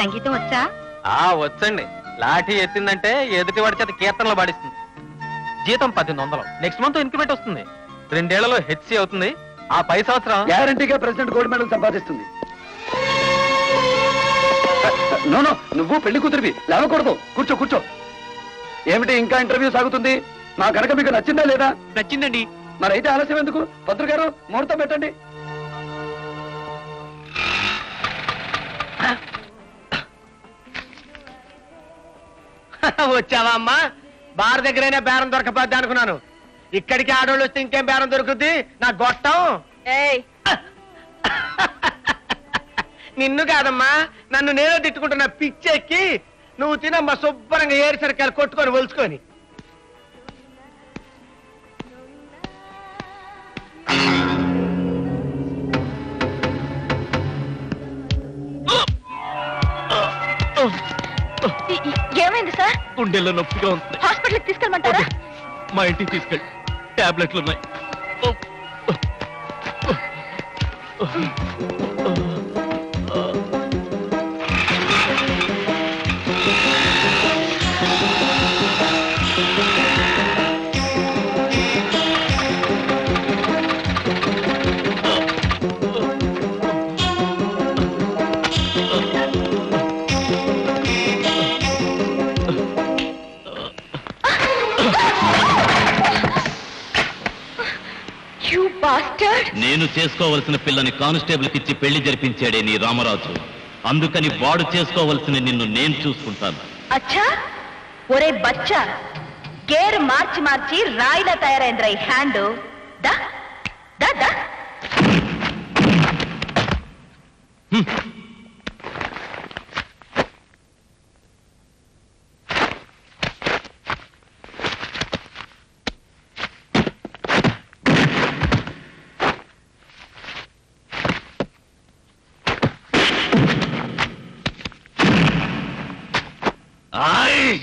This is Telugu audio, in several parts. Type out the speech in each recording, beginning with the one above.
సంగీతం వచ్చా ఆ వచ్చండి లాఠీ ఎత్తిందంటే ఎదుటి వాడి చేత కీర్తనలు పాడిస్తుంది జీతం పద్దెనిమిది వందలు నెక్స్ట్ మంత్ ఇంక్రిమెంట్ వస్తుంది రెండేళ్లలో హెచ్సి అవుతుంది ఆ పై సంవత్సరం గ్యారంటీగా ప్రెసిడెంట్ గోల్డ్ మెడల్ సంపాదిస్తుంది నో నో నువ్వు పెళ్లి కూతురివి లేవకూడదు కూర్చో కూర్చో ఏమిటి ఇంకా ఇంటర్వ్యూ సాగుతుంది నా కనుక మీకు నచ్చిందా లేదా నచ్చిందండి మరి అయితే ఆలస్యం ఎందుకు భద్ర గారు ముహూర్తం పెట్టండి వచ్చావా అమ్మా బార్ దగ్గరైనా బేరం దొరకపోద్ది అనుకున్నాను ఇక్కడికి ఆడోళ్ళు వస్తే ఇంకేం బేరం దొరుకుద్ది నా గొట్టం ఏయ్ నిన్ను కాదమ్మా నన్ను నేనే తిట్టుకుంటున్న పిచ్చెక్కి నువ్వు తినమ్మా శుభ్రంగా ఏరిసరికాయలు కొట్టుకొని ఒలుచుకొని ఈ- ఈ- ఏమైంది సార్ గుండెల్లో నొప్పిగా ఉంది హాస్పిటల్కి తీసుకెళ్ళమంటారా మా ఇంటికి తీసుకెళ్ళి టాబ్లెట్లు ఉన్నాయి యూ బాస్టర్డ్ నేను చేసుకోవలసిన పిల్లని కానిస్టేబుల్ ఇచ్చి పెళ్లి జరిపించాడే నీ రామరాజు అందుకని వాడు చేసుకోవలసిన నిన్ను నేను చూసుకుంటాను అచ్చా ఒరే బచ్చా గేర్ మార్చి మార్చి రాయిలా తయారైందిరా ఈ హ్యాండ్ దా దా దా ఆయ్!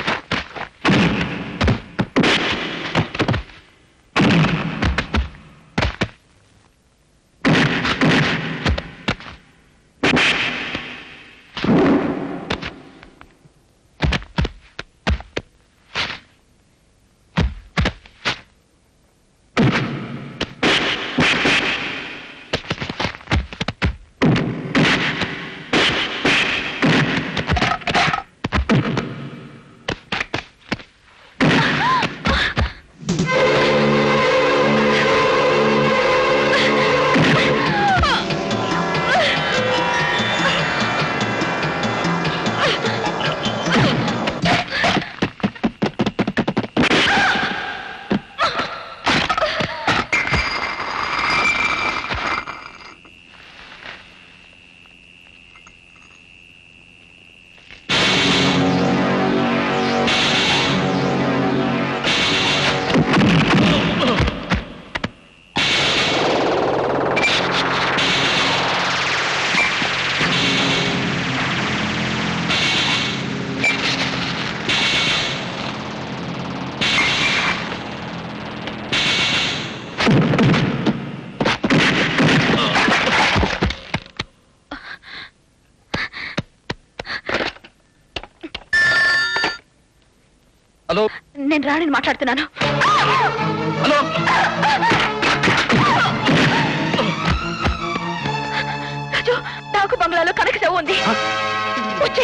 హలో నేను రాణిని మాట్లాడుతున్నాను హలో రాజు నాకు బంగ్లాలో కనక శవం ఉంది వచ్చి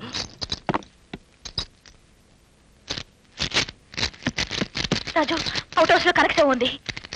రాజు అవుట్ హౌస్ లో కనెక్ట్ ఉంది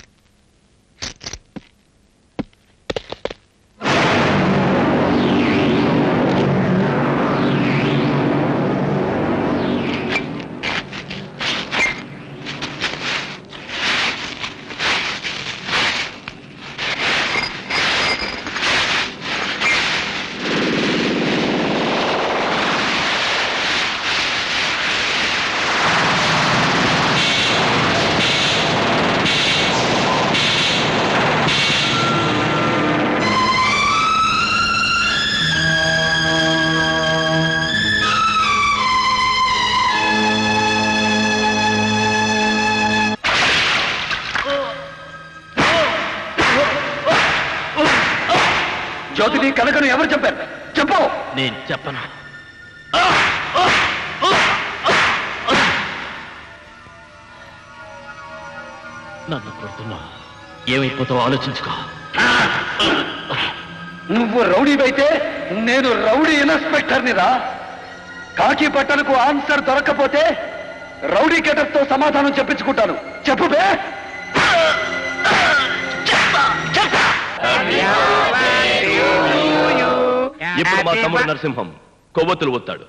జ్యోతిని కనకను ఎవరు చెప్పారు చెప్పు నేను చెప్పను నన్ను కొడుతున్నా ఏమైపోతావో ఆలోచించుకో నువ్వు రౌడీవైతే నేను రౌడీ ఇన్స్పెక్టర్ని రా కాకి పట్టణకు ఆన్సర్ దొరక్కపోతే రౌడీ గెటప్ తో సమాధానం చెప్పించుకుంటాను చెప్పు బే ఇప్పుడు మా తమ్ముడు నరసింహం కొవ్వొత్తులు ఒత్తాడు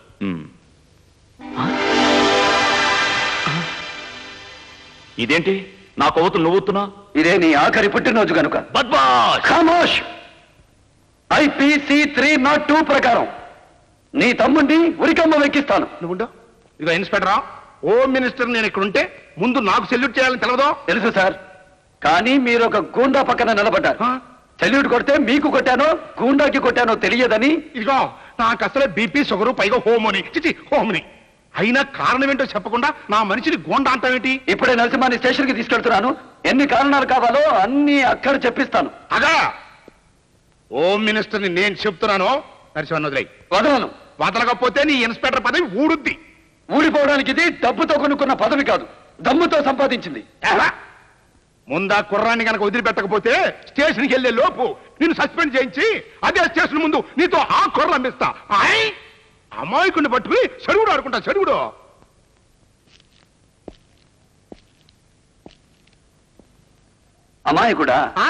ఇదేంటి నా కొవ్వొత్తులు నువ్వుతున్నా ఇదే నీ ఆఖరి పుట్టినరోజు కనుక బద్మాష్ ఖామోష్ ఐపీసీ త్రీ నాట్ టూ ప్రకారం నీ తమ్ముడిని ఉరికమ్మ వెక్కిస్తాను నువ్వు ఇదిగో ఇన్స్పెక్టరా హోమ్ మినిస్టర్ నేను ఇక్కడ ఉంటే ముందు నాకు సెల్యూట్ చేయాలని తెలవదో తెలుసు సార్ కానీ మీరు ఒక గూండా పక్కన నిలబడ్డారు ఆ? సెల్యూట్ కొడితే మీకు కొట్టానో గూండాకి కొట్టానో తెలియదని ఇదిగో నాకు అసలే బీపీ షుగరు పైగా హోమ్ అని చిచి హోమ్ని అయినా కారణం ఏంటో చెప్పకుండా నా మనిషిని గోండా అంటావేంటి ఇప్పుడే నరసింహాన్ని స్టేషన్ కి తీసుకెళ్తున్నాను ఎన్ని కారణాలు కావాలో అన్ని అక్కడ చెప్పిస్తాను అగా హోమ్ మినిస్టర్ని నేను చెప్తున్నాను నరసింహన్ వదిలే వదలను వదలకపోతే నీ ఇన్స్పెక్టర్ పదవి ఊడుద్ది ఊడిపోవడానికి ఇది డబ్బుతో కొనుక్కున్న పదవి కాదు దమ్ముతో సంపాదించింది ఎలా? ముందా కుర్రాన్ని కనుక వదిలిపెట్టకపోతే స్టేషన్కి వెళ్లే లోపు నిన్ను సస్పెండ్ చేయించి అదే స్టేషన్ ముందు నీతో ఆ కుర్రలు అమ్మిస్తా ఆయ్ అమాయకుడిని పట్టుకుని చెడుగుడు ఆడుకుంటా చెడుగుడు అమాయకుడా ఆ,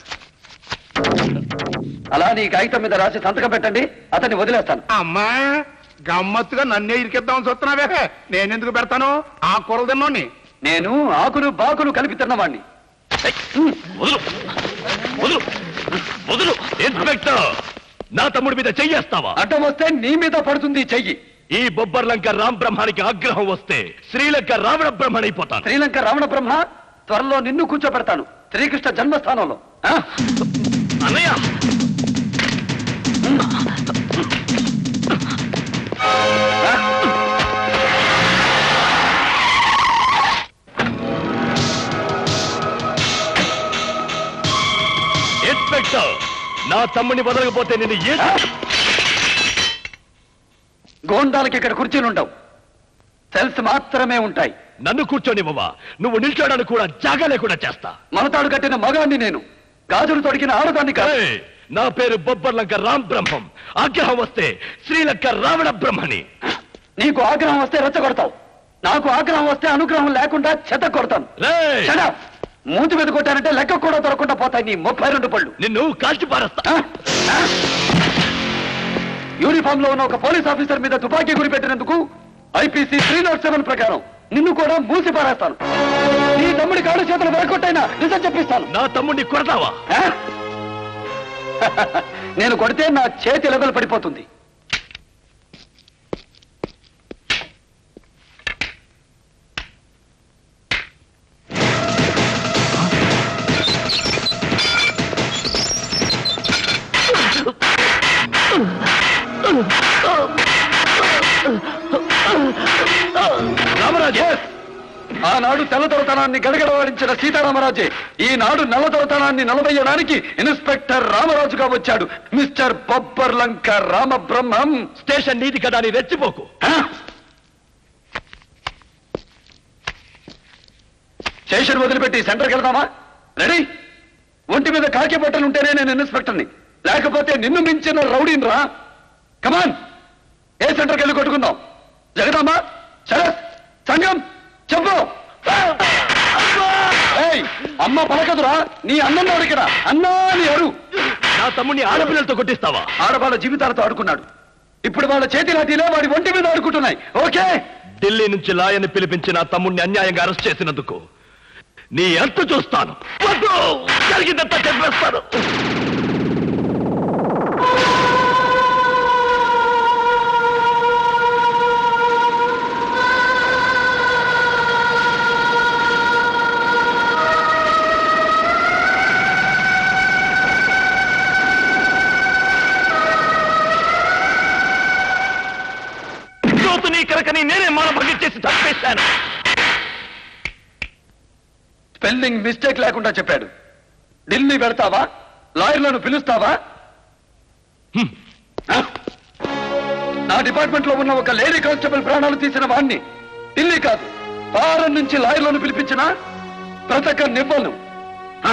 అలా నీ కాగితం మీద రాసి సంతకం పెట్టండి అతన్ని వదిలేస్తాను అమ్మా గమ్మత్తుగా నన్నే ఇరికిద్దామని చూస్తున్నావే నేనెందుకు పెడతాను ఆ కూరలు తిన్నోని నేను ఆకులు బాకులు కలిపి తిన్నవాణ్ణి వదులు వదులు వదులు ఇన్స్పెక్టర్ నా తమ్ముడి మీద చెయ్యేస్తావా అడ్డం వస్తే నీ మీద పడుతుంది ఈ చెయ్యి ఈ బొబ్బర్లంక రామ్ బ్రహ్మానికి ఆగ్రహం వస్తే శ్రీలంక రావణ బ్రహ్మణైపోతాను శ్రీలంక రావణ బ్రహ్మ త్వరలో నిన్ను కూర్చోబెడతాను శ్రీకృష్ణ జన్మస్థానంలో ఆ? అన్నయ్య ఇన్స్పెక్టర్ నా తమ్ముడిని వదలకపోతే నేను ఏ ఆ? గోండాలకి ఇక్కడ కుర్చీలు ఉండవు సెల్స్ మాత్రమే ఉంటాయి నన్ను కూర్చోనివ్వవా నువ్వు నిల్చోడానికి కూడా జాగా లేకుండా చేస్తా మనతాడు కట్టిన మగాన్ని నేను గాజులు తొడిగిన ఆడదాన్ని కాదు ఏయ్, నా పేరు బొబ్బర్లంక రామ్ బ్రహ్మం ఆగ్రహం వస్తే శ్రీలంక రావణ బ్రహ్మని నీకు ఆగ్రహం వస్తే రెచ్చగొడతావు నాకు ఆగ్రహం వస్తే అనుగ్రహం లేకుండా చెత్త కొడతాను రేయ్, Shut up! మూతి మీద కొట్టానంటే లెక్క కూడా దొరకకుండా పోతాయి నీ ముప్పై రెండు పళ్ళు నిన్ను కాల్చి పారేస్తా ఆ? ఆ? యూనిఫామ్ లో ఉన్న ఒక పోలీస్ ఆఫీసర్ మీద తుపాకీ గురి పెట్టినందుకు ఐపీసీ త్రీ నాట్ సెవెన్ ప్రకారం నిన్ను కూడా మూసి పారేస్తాను నీ తమ్ముడి కాళ్ళు చేతులు వెరకొట్టైనా నిజం చెప్పిస్తాను నా తమ్ముడిని కొడతావా ఆ? నేను కొడితే నా చేతి లెవెల్ పడిపోతుంది రామరాజే ఆనాడు తెల్లదొరతనాన్ని గడగడవాడించిన సీతారామరాజే ఈనాడు నల్లదొరతనాన్ని నలబయ్యడానికి ఇన్స్పెక్టర్ రామరాజుగా వచ్చాడు mister Bobbarlanka Ramabrahmam station నీది కదా అని రెచ్చిపోకు ఆ? స్టేషన్ వదిలిపెట్టి సెంటర్కి వెళ్దామా రెడీ ఒంటి మీద కాకి బట్టలు ఉంటేనే నేను ఇన్స్పెక్టర్ని లేకపోతే నిన్ను మించిన రౌడీని రా కమాన్ ఏ సెంటర్కి వెళ్ళి కొట్టుకుందాం జగదాంబ శరత్ సంగం చెప్పు అమ్మ పలకదురా నీ అన్నం ఇక్కడ అన్నా అని అరు నా తమ్ముడిని ఆడపిల్లలతో కొట్టిస్తావా ఆడవాళ్ళ జీవితాలతో ఆడుకున్నాడు ఇప్పుడు వాళ్ళ చేతి లాఠీలే వాడి ఒంటి మీద ఆడుకుంటున్నాయి ఓకే ఢిల్లీ నుంచి లాయన్ని పిలిపించి నా తమ్ముడిని అన్యాయంగా అరెస్ట్ చేసినందుకు నీ ఎంత చూస్తాను వద్దు! జరిగిందంతా చెప్పేస్తాను నీ కనుకని నేనే మానభంగం చేసి చంపేశాను స్పెల్లింగ్ మిస్టేక్ లేకుండా చెప్పాడు ఢిల్లీ వెళ్తావా లాయర్లను పిలుస్తావా హ్మ్. ఆ? నా డిపార్ట్మెంట్ లో ఉన్న ఒక లేడీ కానిస్టేబుల్ ప్రాణాలు తీసిన వాణ్ణి ఢిల్లీ కాదు ఫారెన్ నుంచి లాయర్లను పిలిపించిన బ్రతక నివ్వను ఆ?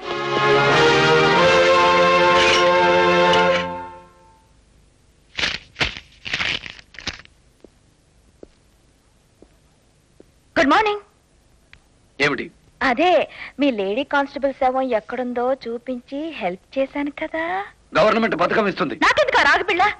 గుడ్ మార్నింగ్ ఏమిటి అదే మీ లేడీ కానిస్టేబుల్ శవం ఎక్కడుందో చూపించి హెల్ప్ చేశాను కదా గవర్నమెంట్ పథకం ఇస్తుంది నాకెందుకు ఆ రాగి పిల్ల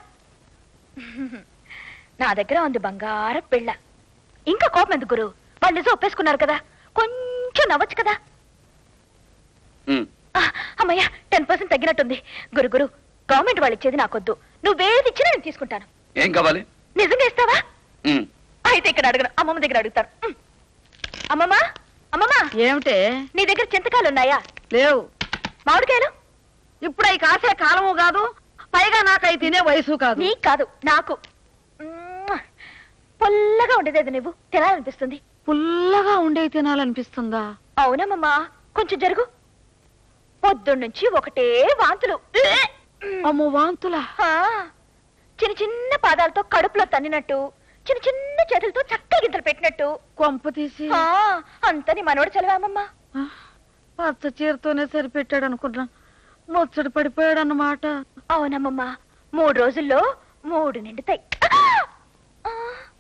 నా దగ్గర ఉంది బంగారం పిల్ల ఇంకా కోపం ఎందుకు గురు వాళ్ళు నిజం ఒప్పేసుకున్నారు కదా కొంచెం నవ్వచ్చు కదా ఉమ్. ఆ, అమ్మయ్య టెన్ పర్సెంట్ తగ్గినట్టుంది గురు గురు గవర్నమెంట్ వాళ్ళు ఇచ్చేది నాకొద్దు నువ్వేది ఇచ్చినా నేను తీసుకుంటాను ఏం కావాలి నిజంగా ఇస్తావా ఉమ్. అయితే ఇక్కడ అడగను అమ్మమ్మ దగ్గర అడుగుతాను ఉమ్. అమ్మమ్మ అమ్మమ్మ ఏమిటే నీ దగ్గర చింతకాయలు ఉన్నాయా లేవు మామిడికాయలు ఇప్పుడు అవి కాసే కాలము కాదు పైగా నాకు అవి తినే వయసు కాదు నీకు కాదు నాకు మ్మ్. పుల్లగా ఉండేది నువ్వు తినాలనిపిస్తుంది పుల్లగా ఉండే తినాలనిపిస్తుందా అవునమ్మమ్మా కొంచెం జరుగు పొద్దున్నుంచి ఒకటే వాంతులు అమ్మో వాంతులా ఆ, చిన్న చిన్న పాదాలతో కడుపులో తన్నినట్టు చిన్న చిన్న చేతులతో చక్క గింతలు పెట్టినట్టు కొంప తీసి ఆ, అంత నీ మనోడు చదివామమ్మా ఆ, పచ్చ చీరతోనే సరిపెట్టాడు అనుకున్నా ముచ్చట పడిపోయాడు అన్నమాట అవునమ్మమ్మా మూడు రోజుల్లో మూడు నిండుతాయి ఆ,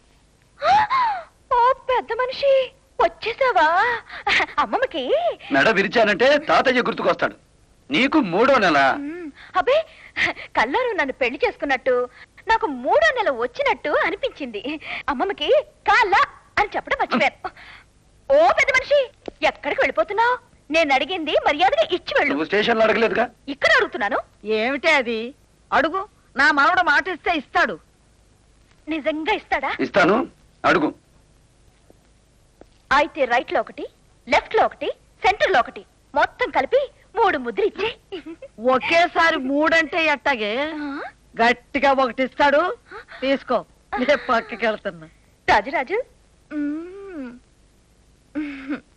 ఓ పెద్ద మనిషి వచ్చేసావా అమ్మమ్మకి మెడ విరిచానంటే తాతయ్య గుర్తుకొస్తాడు నీకు మూడో నెల మ్మ్. అబ్బే కల్లారు నన్ను పెళ్లి చేసుకున్నట్టు నాకు మూడో నెల వచ్చినట్టు అనిపించింది అమ్మమ్మకి కాళ్ళ అని చెప్పడం మర్చిపోయాను ఓ పెద్ద మనిషి ఎక్కడికి వెళ్ళిపోతున్నావు నేను అడిగింది మర్యాదగా ఇచ్చి వెళ్ళు నువ్వు స్టేషన్లో అడగలేదుగా ఇక్కడ అడుగుతున్నాను ఏమిటే అది అడుగు నా మనవడు మాట ఇస్తే ఇస్తాడు నిజంగా ఇస్తాడా ఇస్తాను అడుగు అయితే రైట్ లో ఒకటి లెఫ్ట్ లో ఒకటి సెంటర్ లో ఒకటి మొత్తం కలిపి మూడు ముద్ర ఇచ్చే ఒకేసారి మూడంటే ఎట్టాగే గట్టిగా ఒకటి ఇస్తాడు తీసుకో నేను పక్కకి వెళ్తున్నా రాజు రాజు మ్మ్.